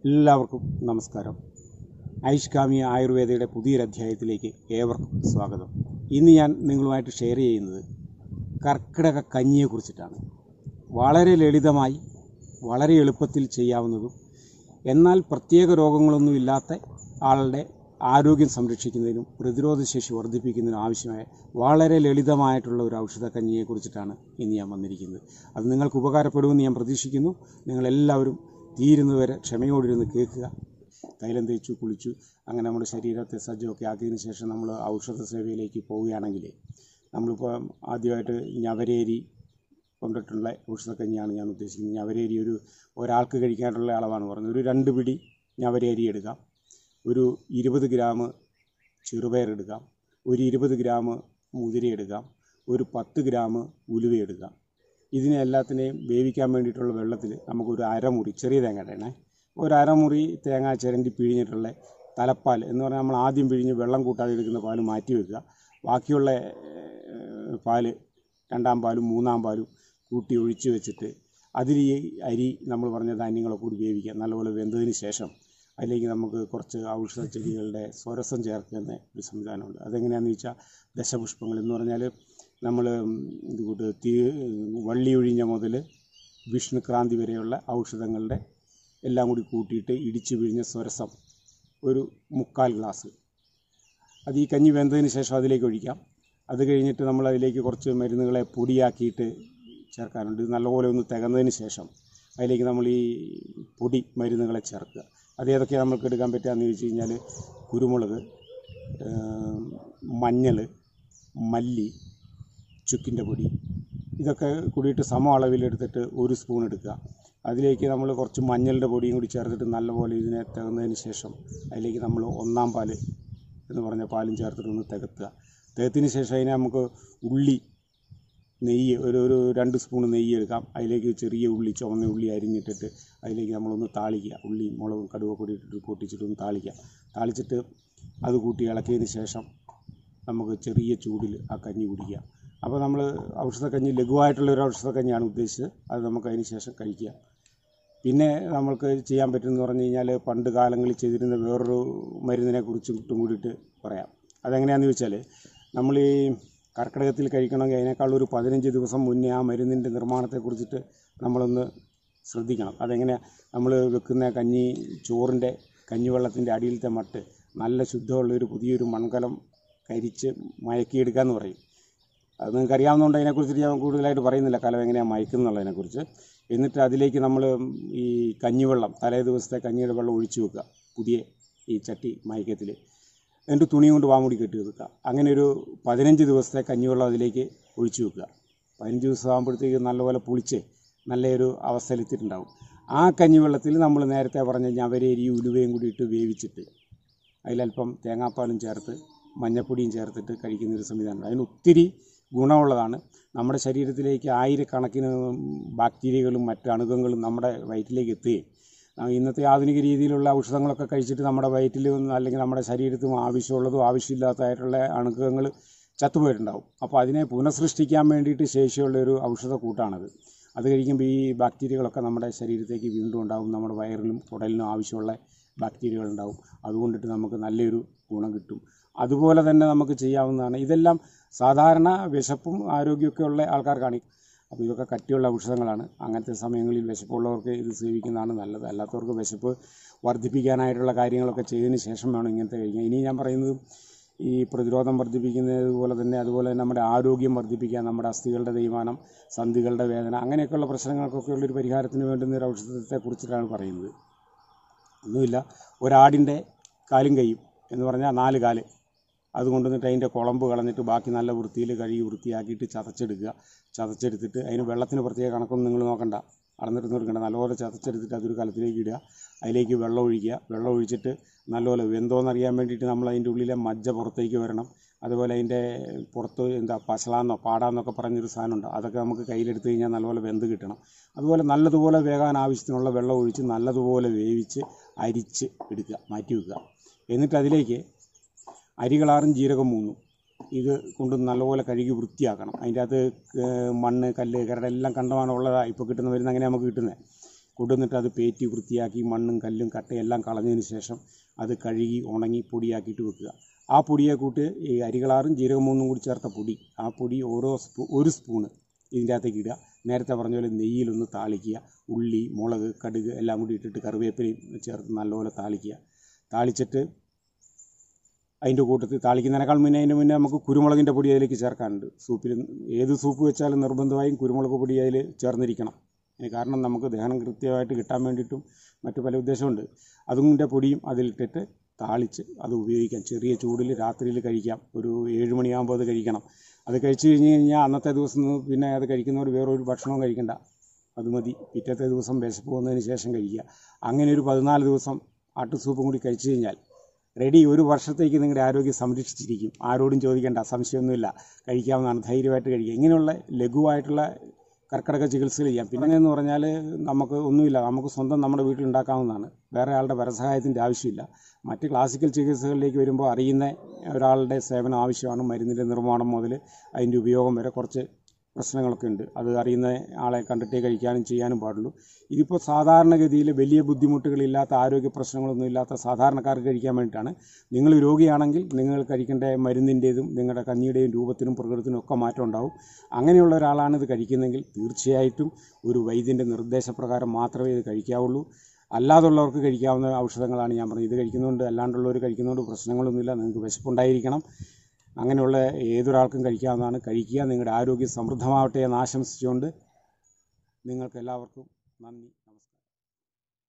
എല്ലാവർക്കും നമസ്കാരം ഐഷ്കാമി ആയുർവേദയുടെ പുതിയൊരു അധ്യായത്തിലേക്ക് ഏവർക്കും സ്വാഗതം ഇന്ന് ഞാൻ നിങ്ങളുമായിട്ട് ഷെയർ ചെയ്യുന്നത് കർക്കിടക കഞ്ഞിയെക്കുറിച്ചിട്ടാണ് വളരെ ലളിതമായി വളരെ എളുപ്പത്തിൽ ചെയ്യാവുന്നതും എന്നാൽ പ്രത്യേക രോഗങ്ങളൊന്നും ഇല്ലാത്ത ആളുടെ ആരോഗ്യം സംരക്ഷിക്കുന്നതിനും പ്രതിരോധശേഷി വർദ്ധിപ്പിക്കുന്നതിനും ആവശ്യമായ വളരെ ലളിതമായിട്ടുള്ള ഒരു ഔഷധ കഞ്ഞിയെക്കുറിച്ചിട്ടാണ് ഇന്ന് ഞാൻ വന്നിരിക്കുന്നത് അത് നിങ്ങൾക്ക് ഉപകാരപ്പെടുമെന്ന് ഞാൻ പ്രതീക്ഷിക്കുന്നു നിങ്ങളെല്ലാവരും തീരുന്നവരെ ക്ഷമയോടിരുന്ന് കേൾക്കുക തൈലം തേച്ചു കുളിച്ചു അങ്ങനെ നമ്മുടെ ശരീരത്തെ സജ്ജമൊക്കെ ആക്കിയതിന് ശേഷം നമ്മൾ ഔഷധ സേവയിലേക്ക് പോവുകയാണെങ്കിൽ നമ്മളിപ്പോൾ ആദ്യമായിട്ട് ഞവരേരി കൊണ്ടിട്ടുള്ള ഔഷധക്കഞ്ഞിയാണ് ഞാൻ ഉദ്ദേശിക്കുന്നത് ഞവരേരി ഒരു ഒരാൾക്ക് കഴിക്കാനുള്ള അളവാണ് പറഞ്ഞത് ഒരു രണ്ട് പിടി ഞവരേരി എടുക്കാം ഒരു ഇരുപത് ഗ്രാം ചെറുപയർ എടുക്കാം ഒരു ഇരുപത് ഗ്രാം മുതിര എടുക്കാം ഒരു പത്ത് ഗ്രാം ഉലുവ എടുക്കാം ഇതിനെ എല്ലാത്തിനെയും വേവിക്കാൻ വേണ്ടിയിട്ടുള്ള വെള്ളത്തിൽ നമുക്കൊരു അരമുറി ചെറിയ തേങ്ങ ഇടണേ ഒരു അരമുറി തേങ്ങ ചിരണ്ടി പിഴിഞ്ഞിട്ടുള്ള തലപ്പാൽ എന്ന് പറഞ്ഞാൽ നമ്മൾ ആദ്യം പിഴിഞ്ഞ് വെള്ളം കൂട്ടാതെ എടുക്കുന്ന പാൽ മാറ്റി വെക്കുക ബാക്കിയുള്ള ഏഹ്, പാല് രണ്ടാം പാലും മൂന്നാം പാലും കൂട്ടി ഒഴിച്ച് വെച്ചിട്ട് അതിൽ ഈ അരി നമ്മൾ പറഞ്ഞ ധാന്യങ്ങളൊക്കെ കൂടി വേവിക്കുക നല്ലപോലെ വെന്തതിന് ശേഷം അതിലേക്ക് നമുക്ക് കുറച്ച് ഔഷധ ചെടികളുടെ സ്വരസം ചേർക്കുന്ന ഒരു സംവിധാനമുണ്ട് അതെങ്ങനെയാണെന്ന് വെച്ചാൽ ദശപുഷ്പങ്ങൾ എന്ന് പറഞ്ഞാൽ നമ്മൾ ഇത് കൂട്ട് തീ വള്ളി ഒഴിഞ്ഞ മുതൽ വിഷ്ണുക്രാന്തി വരെയുള്ള ഔഷധങ്ങളുടെ എല്ലാം കൂടി കൂട്ടിയിട്ട് ഇടിച്ച് പിഴിഞ്ഞ സ്വരസം ഒരു മുക്കാൽ ഗ്ലാസ് അത് ഈ കഞ്ഞി വെന്തതിന് ശേഷം അതിലേക്ക് ഒഴിക്കാം അത് കഴിഞ്ഞിട്ട് നമ്മൾ അതിലേക്ക് കുറച്ച് മരുന്നുകളെ പൊടിയാക്കിയിട്ട് ചേർക്കാനുണ്ട് ഇത് നല്ലപോലെ ഒന്ന് തികന്നതിന് ശേഷം അതിലേക്ക് നമ്മൾ ഈ പൊടി മരുന്നുകളെ ചേർക്കുക അത് ഏതൊക്കെ നമുക്ക് എടുക്കാൻ പറ്റുകയെന്ന് ചോദിച്ചു കഴിഞ്ഞാൽ കുരുമുളക് മഞ്ഞൾ മല്ലി ചുക്കിൻ്റെ പൊടി ഇതൊക്കെ കൂടിയിട്ട് സമ അളവിലെടുത്തിട്ട് ഒരു സ്പൂൺ എടുക്കുക അതിലേക്ക് നമ്മൾ കുറച്ച് മഞ്ഞളുടെ പൊടിയും കൂടി ചേർത്തിട്ട് നല്ലപോലെ ഇതിനെ തികന്നതിന് ശേഷം അതിലേക്ക് നമ്മൾ ഒന്നാം പാല് എന്ന് പറഞ്ഞ പാലും ചേർത്തിട്ട് ഒന്ന് തികത്തുക തികത്തിന് ശേഷം അതിനെ നമുക്ക് ഉള്ളി നെയ്യ് ഒരു ഒരു രണ്ട് സ്പൂൺ നെയ്യ് എടുക്കാം അതിലേക്ക് ചെറിയ ഉള്ളി ചുവന്ന ഉള്ളി അരിഞ്ഞിട്ടിട്ട് അതിലേക്ക് നമ്മളൊന്ന് താളിക്കുക ഉള്ളി മുളകും കടുവ കൂടി ഇട്ടിട്ട് പൊട്ടിച്ചിട്ട് ഒന്ന് താളിക്കുക താളിച്ചിട്ട് അത് കൂട്ടി ഇളക്കിയതിന് ശേഷം നമുക്ക് ചെറിയ ചൂടിൽ ആ കഞ്ഞി കുടിക്കുക അപ്പോൾ നമ്മൾ ഔഷധക്കഞ്ഞി ലഘുവായിട്ടുള്ള ഒരു ഔഷധക്കഞ്ഞിയാണ് ഉദ്ദേശിച്ചത് അത് നമുക്ക് അതിന് ശേഷം കഴിക്കുക പിന്നെ നമ്മൾക്ക് ചെയ്യാൻ പറ്റുമെന്ന് പറഞ്ഞു കഴിഞ്ഞാൽ പണ്ട് കാലങ്ങളിൽ ചെയ്തിരുന്ന വേറൊരു മരുന്നിനെ കുറിച്ചും ഇട്ടും കൂടിയിട്ട് പറയാം അതെങ്ങനെയാണെന്ന് ചോദിച്ചാൽ നമ്മൾ ഈ കർക്കിടകത്തിൽ കഴിക്കണമെങ്കിൽ അതിനേക്കാൾ ഒരു പതിനഞ്ച് ദിവസം മുന്നേ ആ മരുന്നിൻ്റെ നിർമ്മാണത്തെക്കുറിച്ചിട്ട് നമ്മളൊന്ന് ശ്രദ്ധിക്കണം അതെങ്ങനെ നമ്മൾ വെക്കുന്ന കഞ്ഞി ചോറിൻ്റെ കഞ്ഞിവെള്ളത്തിൻ്റെ അടിയിലത്തെ മട്ട് നല്ല ശുദ്ധമുള്ള ഒരു പുതിയൊരു മൺകലം കരിച്ച് മയക്കിയെടുക്കാമെന്ന് പറയും അത് നിങ്ങൾക്ക് അറിയാവുന്നതുകൊണ്ട് അതിനെക്കുറിച്ച് ഞാൻ കൂടുതലായിട്ട് പറയുന്നില്ല കലം എങ്ങനെയാണ് മയക്കുന്നുള്ളതിനെക്കുറിച്ച് എന്നിട്ട് അതിലേക്ക് നമ്മൾ ഈ കഞ്ഞിവെള്ളം തലേ ദിവസത്തെ കഞ്ഞിയുടെ വെള്ളം ഒഴിച്ചു വെക്കുക പുതിയ ഈ ചട്ടി മയക്കത്തിൽ എന്നിട്ട് തുണി കൊണ്ട് വാമുടി കെട്ടി വെക്കുക അങ്ങനെ ഒരു പതിനഞ്ച് ദിവസത്തെ കഞ്ഞിവെള്ളം അതിലേക്ക് ഒഴിച്ചു വെക്കുക പതിനഞ്ച് ദിവസം ആകുമ്പോഴത്തേക്ക് നല്ലപോലെ പുളിച്ച് നല്ലൊരു അവസ്ഥയിലെത്തിയിട്ടുണ്ടാവും ആ കഞ്ഞിവെള്ളത്തിൽ നമ്മൾ നേരത്തെ പറഞ്ഞ ഞവരേരി ഉലുവയും കൂടി ഇട്ട് വേവിച്ചിട്ട് അതിലല്പം തേങ്ങാപ്പാലും ചേർത്ത് മഞ്ഞപ്പൊടിയും ചേർത്തിട്ട് കഴിക്കുന്ന ഒരു സംവിധാനമുണ്ട് അതിന് ഒത്തിരി ഗുണമുള്ളതാണ് നമ്മുടെ ശരീരത്തിലേക്ക് ആയിരക്കണക്കിന് ബാക്ടീരിയകളും മറ്റ് അണുകങ്ങളും നമ്മുടെ വയറ്റിലേക്ക് എത്തുകയും ആ, ഇന്നത്തെ ആധുനിക രീതിയിലുള്ള ഔഷധങ്ങളൊക്കെ കഴിച്ചിട്ട് നമ്മുടെ വയറ്റിലും അല്ലെങ്കിൽ നമ്മുടെ ശരീരത്തിലും ആവശ്യമുള്ളതും ആവശ്യമില്ലാത്തതായിട്ടുള്ള അണുക്കങ്ങൾ ചത്തുപോയിട്ടുണ്ടാവും അപ്പോൾ അതിനെ പുനഃസൃഷ്ടിക്കാൻ വേണ്ടിയിട്ട് ശേഷിയുള്ള ഒരു ഔഷധ കൂട്ടാണത് അത് കഴിക്കുമ്പോൾ ഈ ബാക്ടീരിയകളൊക്കെ നമ്മുടെ ശരീരത്തേക്ക് വീണ്ടും ഉണ്ടാവും നമ്മുടെ വയറിലും കുടലിനും ആവശ്യമുള്ള ബാക്ടീരിയകൾ ഉണ്ടാവും അതുകൊണ്ടിട്ട് നമുക്ക് നല്ലൊരു ഗുണം കിട്ടും അതുപോലെ തന്നെ നമുക്ക് ചെയ്യാവുന്നതാണ് ഇതെല്ലാം സാധാരണ വിശപ്പും ആരോഗ്യമൊക്കെ ഉള്ള ആൾക്കാർക്കാണ് അപ്പോൾ ഇതൊക്കെ കട്ടിയുള്ള ഔഷധങ്ങളാണ് അങ്ങനത്തെ സമയങ്ങളിൽ വിശപ്പുള്ളവർക്ക് ഇത് സേവിക്കുന്നതാണ് നല്ലത് അല്ലാത്തവർക്ക് വിശപ്പ് വർദ്ധിപ്പിക്കാനായിട്ടുള്ള കാര്യങ്ങളൊക്കെ ചെയ്തതിന് ശേഷം വേണം ഇങ്ങനത്തെ കഴിക്കാൻ ഇനി ഞാൻ പറയുന്നത് ഈ പ്രതിരോധം വർദ്ധിപ്പിക്കുന്നത് പോലെ തന്നെ അതുപോലെ തന്നെ നമ്മുടെ ആരോഗ്യം വർദ്ധിപ്പിക്കാൻ നമ്മുടെ അസ്ഥികളുടെ തേയ്മാനം സന്ധികളുടെ വേദന അങ്ങനെയൊക്കെയുള്ള പ്രശ്നങ്ങൾക്കൊക്കെ ഉള്ളൊരു പരിഹാരത്തിന് വേണ്ടുന്ന ഒരു ഔഷധത്തെക്കുറിച്ചിട്ടാണ് പറയുന്നത് ഒന്നുമില്ല ഒരാടിൻ്റെ കാലും കൈയും എന്ന് പറഞ്ഞാൽ നാല് കാല് അത് കൊണ്ടുവന്നിട്ട് അതിൻ്റെ കുളമ്പ് കളഞ്ഞിട്ട് ബാക്കി നല്ല വൃത്തിയിൽ കഴുകി വൃത്തിയാക്കിയിട്ട് ചതച്ചെടുക്കുക ചതച്ചെടുത്തിട്ട് അതിന് വെള്ളത്തിന് പ്രത്യേക കണക്കൊന്നും നിങ്ങൾ നോക്കണ്ട അളന്നിട്ടൊന്നും എടുക്കണ്ട നല്ലപോലെ ചതച്ചെടുത്തിട്ട് അതൊരു കലത്തിലേക്ക് ഇടുക അതിലേക്ക് വെള്ളം ഒഴിക്കുക വെള്ളം ഒഴിച്ചിട്ട് നല്ലപോലെ വെന്തോന്നറിയാൻ വേണ്ടിയിട്ട് നമ്മൾ അതിൻ്റെ ഉള്ളിലെ മജ്ജ പുറത്തേക്ക് വരണം അതുപോലെ അതിൻ്റെ പുറത്ത് എന്താ പശളാന്നോ പാടാന്നൊക്കെ പറഞ്ഞൊരു സാധനമുണ്ട് അതൊക്കെ നമുക്ക് കയ്യിലെടുത്ത് കഴിഞ്ഞാൽ നല്ലപോലെ വെന്ത് കിട്ടണം അതുപോലെ നല്ലതുപോലെ വേകാൻ ആവശ്യത്തിനുള്ള വെള്ളം ഒഴിച്ച് നല്ലതുപോലെ വേവിച്ച് അരിച്ച് എടുക്കുക മാറ്റി വെക്കുക എന്നിട്ട് അതിലേക്ക് അരികളാറും ജീരകം മൂന്നും ഇത് കൊണ്ട് നല്ലപോലെ കഴുകി വൃത്തിയാക്കണം അതിൻ്റെ അകത്ത് ഏഹ് മണ്ണ് കല്ല് കരട് എല്ലാം കണ്ടമാനം ഉള്ളതാണ് ഇപ്പോൾ കിട്ടുന്ന മരുന്ന് അങ്ങനെ നമുക്ക് കിട്ടുന്നത് കൊണ്ടുവന്നിട്ട് അത് പേറ്റി വൃത്തിയാക്കി മണ്ണും കല്ലും കട്ടയും എല്ലാം കളഞ്ഞതിന് ശേഷം അത് കഴുകി ഉണങ്ങി പൊടിയാക്കിയിട്ട് വെക്കുക ആ പൊടിയെ കൂട്ട് ഈ അരികളാറും ജീരകമൂന്നും കൂടി ചേർത്ത പൊടി ആ പൊടി ഓരോ സ്പൂ ഒരു സ്പൂണ് ഇതിൻ്റെ അകത്തേക്ക് ഇടുക നേരത്തെ പറഞ്ഞ പോലെ നെയ്യിലൊന്ന് താളിക്കുക ഉള്ളി മുളക് കടുക് എല്ലാം കൂടി ഇട്ടിട്ട് കറിവേപ്പിലയും ചേർത്ത് നല്ലപോലെ താളിക്കുക താളിച്ചിട്ട് അതിൻ്റെ കൂട്ടത്തിൽ താളിക്കുന്നതിനേക്കാൾ മുന്നേ അതിൻ്റെ മുന്നേ നമുക്ക് കുരുമുളകിൻ്റെ പൊടി അതിലേക്ക് ചേർക്കാനുണ്ട് സൂപ്പിൽ ഏത് സൂപ്പ് വെച്ചാലും നിർബന്ധമായും കുരുമുളക് പൊടി അതിൽ ചേർന്നിരിക്കണം അതിന് കാരണം നമുക്ക് ദഹനം കൃത്യമായിട്ട് കിട്ടാൻ വേണ്ടിയിട്ടും മറ്റു പല ഉദ്ദേശമുണ്ട് അതിൻ്റെ പൊടിയും അതിലിട്ടിട്ട് താളിച്ച് അത് ഉപയോഗിക്കാം ചെറിയ ചൂടിൽ രാത്രിയിൽ കഴിക്കാം ഒരു ഏഴ് മണിയാകുമ്പോൾ അത് കഴിക്കണം അത് കഴിച്ച് കഴിഞ്ഞ് കഴിഞ്ഞാൽ അന്നത്തെ ദിവസം പിന്നെ അത് കഴിക്കുന്നവർ വേറൊരു ഭക്ഷണവും കഴിക്കണ്ട അത് മതി പിറ്റത്തെ ദിവസം വിശപ്പ് വന്നതിന് ശേഷം കഴിക്കുക അങ്ങനെ ഒരു പതിനാല് ദിവസം ആട്ടു സൂപ്പും കൂടി കഴിച്ചു കഴിഞ്ഞാൽ റെഡി ഒരു വർഷത്തേക്ക് നിങ്ങളുടെ ആരോഗ്യം സംരക്ഷിച്ചിരിക്കും ആരോടും ചോദിക്കേണ്ട സംശയമൊന്നുമില്ല കഴിക്കാവുന്നതാണ് ധൈര്യമായിട്ട് കഴിക്കുക ഇങ്ങനെയുള്ള ലഘുവായിട്ടുള്ള കർക്കിടക ചികിത്സകൾ ചെയ്യാം പിന്നെ എന്ന് പറഞ്ഞാൽ നമുക്ക് ഒന്നുമില്ല നമുക്ക് സ്വന്തം നമ്മുടെ വീട്ടിൽ ഉണ്ടാക്കാവുന്നതാണ് വേറെ ആളുടെ പരസഹായത്തിൻ്റെ ആവശ്യമില്ല മറ്റ് ക്ലാസിക്കൽ ചികിത്സകളിലേക്ക് വരുമ്പോൾ അറിയുന്ന ഒരാളുടെ സേവനം ആവശ്യമാണ് മരുന്നിൻ്റെ നിർമ്മാണം മുതൽ അതിൻ്റെ ഉപയോഗം വരെ കുറച്ച് പ്രശ്നങ്ങളൊക്കെ ഉണ്ട് അത് അറിയുന്ന ആളെ കണ്ടിട്ടേ കഴിക്കാനും ചെയ്യാനും പാടുള്ളൂ ഇതിപ്പോൾ സാധാരണഗതിയിൽ വലിയ ബുദ്ധിമുട്ടുകളില്ലാത്ത ആരോഗ്യ പ്രശ്നങ്ങളൊന്നും ഇല്ലാത്ത സാധാരണക്കാർക്ക് കഴിക്കാൻ വേണ്ടിയിട്ടാണ് നിങ്ങൾ രോഗിയാണെങ്കിൽ നിങ്ങൾ കഴിക്കേണ്ട മരുന്നിൻ്റേതും നിങ്ങളുടെ കഞ്ഞിയുടെയും രൂപത്തിനും പ്രകൃതത്തിനും ഒക്കെ മാറ്റം ഉണ്ടാവും അങ്ങനെയുള്ള ഒരാളാണ് ഇത് കഴിക്കുന്നതെങ്കിൽ തീർച്ചയായിട്ടും ഒരു വൈദ്യൻ്റെ നിർദ്ദേശപ്രകാരം മാത്രമേ ഇത് കഴിക്കാവുള്ളൂ അല്ലാതുള്ളവർക്ക് കഴിക്കാവുന്ന ഔഷധങ്ങളാണ് ഞാൻ പറഞ്ഞത് ഇത് കഴിക്കുന്നതുകൊണ്ട് അല്ലാണ്ടുള്ളവർ കഴിക്കുന്നതുകൊണ്ട് പ്രശ്നങ്ങളൊന്നുമില്ല നിങ്ങൾക്ക് വിശപ്പുണ്ടായിരിക്കണം അങ്ങനെയുള്ള ഏതൊരാൾക്കും കഴിക്കാവുന്നതാണ് കഴിക്കുക നിങ്ങളുടെ ആരോഗ്യം സമൃദ്ധമാവട്ടെ എന്ന് ആശംസിച്ചുകൊണ്ട് നിങ്ങൾക്ക് എല്ലാവർക്കും നന്ദി